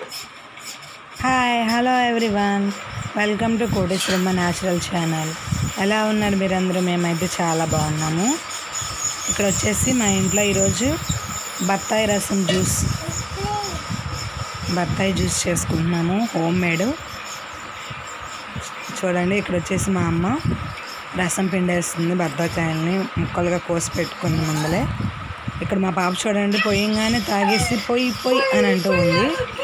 Hi hello everyone welcome to Koteswaramma natural channel ఎలా ఉన్నారు మీరందరూ మేమైతే చాలా బాగున్నాము ఇక్కడ వచ్చేసి మా ఇంట్లో ఈరోజు బత్తాయి రసం జ్యూస్ బత్తాయి జ్యూస్ చేసుకుంటున్నాము హోమ్ మేడ్ చూడండి ఇక్కడ వచ్చేసి మా అమ్మ రసం పిండేస్తుంది బత్తాకాయల్ని ముక్కలుగా కోసి పెట్టుకుంది ముందలే ఇక్కడ మా పాప చూడండి పోయంగానే తాగేసి పొయ్యి పొయ్యి అని అంటూ ఉంది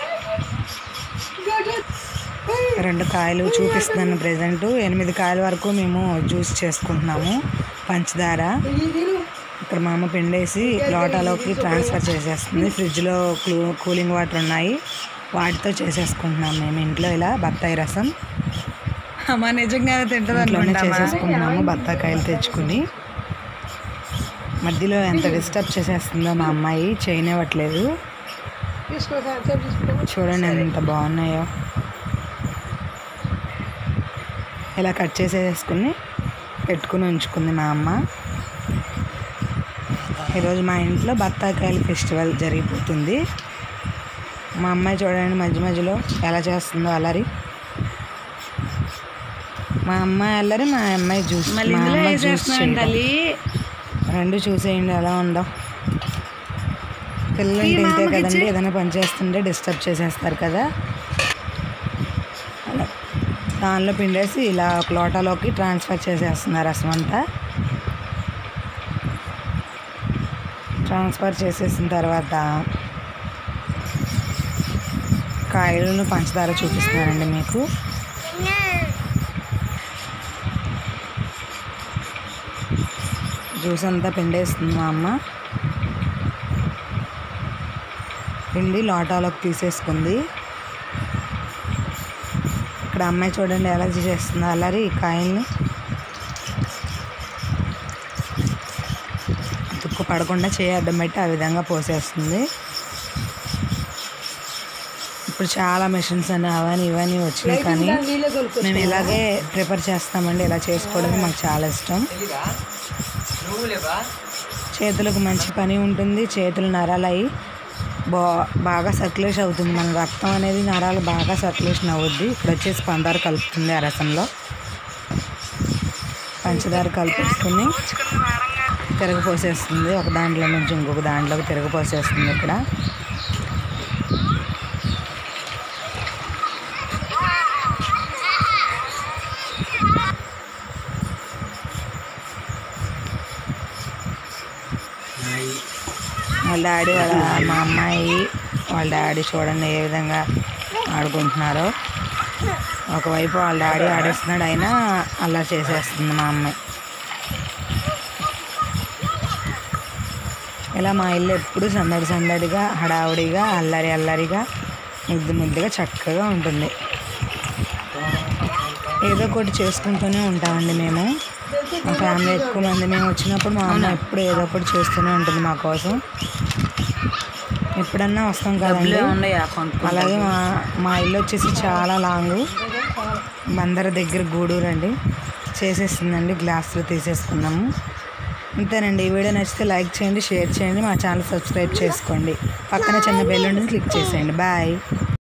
రెండు కాయలు చూపిస్తున్నాను ప్రజెంట్ ఎనిమిది కాయల వరకు మేము జ్యూస్ చేసుకుంటున్నాము పంచదార ఇక్కడ మా అమ్మ పిండేసి లోటాలోకి ట్రాన్స్ఫర్ చేసేస్తుంది ఫ్రిడ్జ్లో క్లూ కూలింగ్ వాటర్ ఉన్నాయి వాటితో చేసేసుకుంటున్నాం మేము ఇంట్లో ఇలా బత్తాయి రసం అమ్మ నిజంగానే తింటది ఇంట్లోనే చేసేసుకుంటున్నాము బత్తాకాయలు తెచ్చుకుని మధ్యలో ఎంత డిస్టర్బ్ చేసేస్తుందో మా అమ్మాయి చేయనివ్వట్లేదు చూడండి ఎంత బాగున్నాయో ఇలా కట్ చేసేసుకుని పెట్టుకుని ఉంచుకుంది మా అమ్మ ఈరోజు మా ఇంట్లో బత్తాకాయల ఫెస్టివల్ జరిగిపోతుంది మా అమ్మాయి చూడండి మధ్య మధ్యలో ఎలా చేస్తుందో అలరి మా అమ్మాయి అల్లరి మా అమ్మాయి జ్యూస్ మళ్ళీ మా ఇందులో అమ్మాయి జ్యూస్ వేసేస్తున్నాను చేయడం. తల్లి రెండు చూసేయండి ఎలా ఉందో పిల్లలు ఈ మా తింటే అమ్మకి కదండి ఇచ్చే. ఏదైనా పని చేస్తుంటే డిస్టర్బ్ చేసేస్తారు కదా అలా దానిలో పిండేసి ఇలా ఒక లోటాలోకి ట్రాన్స్ఫర్ చేసేస్తున్నారు రసం అంతా ట్రాన్స్ఫర్ చేసేసిన తర్వాత కాయలను పంచదార చూపిస్తున్నానండి మీకు జ్యూస్ అంతా పిండేస్తుంది మా అమ్మ పిండి లోటాలోకి తీసేసుకుంది ఇక్కడ అమ్మాయి చూడండి ఎలా చేస్తుందో అలరి ఈ కాయల్ని తుక్కు పడకుండా చేయి అడ్డం పెట్టి ఆ విధంగా పోసేస్తుంది ఇప్పుడు చాలా మెషిన్స్ అని అవని ఇవని వచ్చినాయి కానీ మేము ఇలాగే ప్రిపేర్ చేస్తామండి ఇలా చేసుకోవడం మాకు చాలా ఇష్టం చేతులకు మంచి పని ఉంటుంది చేతులు నరాలు అయి బా బాగా సర్క్యులేషన్ అవుతుంది మన రక్తం అనేది నరాలు బాగా సర్క్యులేషన్ అవుద్ది ఇప్పుడు వచ్చేసి పందారు కలుపుతుంది ఆ రసంలో పంచదార కలిపేసుకుని తిరగ పోసేస్తుంది ఒక దాంట్లో నుంచి ఇంకొక దాంట్లోకి తిరగ పోసేస్తుంది ఇక్కడ వాళ్ళ డాడీ వాళ్ళ మా అమ్మాయి వాళ్ళ డాడీ చూడండి ఏ విధంగా ఆడుకుంటున్నారో ఒకవైపు వాళ్ళ డాడీ ఆడేస్తున్నాడు అయినా అలా చేసేస్తుంది మా అమ్మాయి ఇలా మా ఇల్లు ఎప్పుడు సందడి సందడిగా హడావుడిగా అల్లరి అల్లరిగా ముద్దు ముద్దుగా చక్కగా ఉంటుంది ఏదో ఒకటి చేసుకుంటూనే ఉంటామండి మేము మా ఫ్యామిలీ ఎక్కువ మంది మేము వచ్చినప్పుడు మా అమ్మ ఎప్పుడు ఏదో ఒకటి చేస్తూనే ఉంటుంది మా కోసం ఎప్పుడన్నా వస్తాం కదండి ఉన్నాయి కొనుక్కో అలాగే మా మా ఇల్లు వచ్చేసి చాలా లాంగు బందర దగ్గర గూడూరు అండి చేసేస్తుందండి గ్లాసులో తీసేసుకున్నాము అంతేనండి ఈ వీడియో నచ్చితే లైక్ చేయండి షేర్ చేయండి మా ఛానల్ సబ్స్క్రైబ్ చేసుకోండి పక్కన చిన్న బెల్ ఉంటుంది క్లిక్ చేసేయండి బాయ్